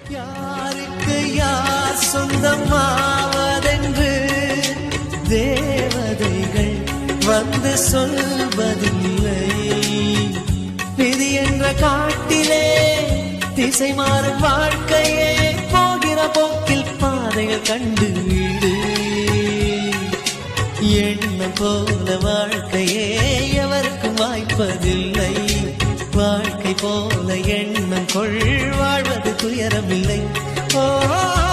யாருக்கு யார் சொந்தமாவதென்று தேவதைகள் வந்து சொல்வதில்லை விதி என்ற காட்டிலே திசை மாறும் வாழ்க்கையே போகிற போக்கில் பாதைகள் கண்டு வீடு எண்ணம் போல வாழ்க்கையே எவருக்கும் வாய்ப்பதில்லை வாழ்க்கை போல எண்ணம் கொள் வாழ்வது துயரமில்லை ஓ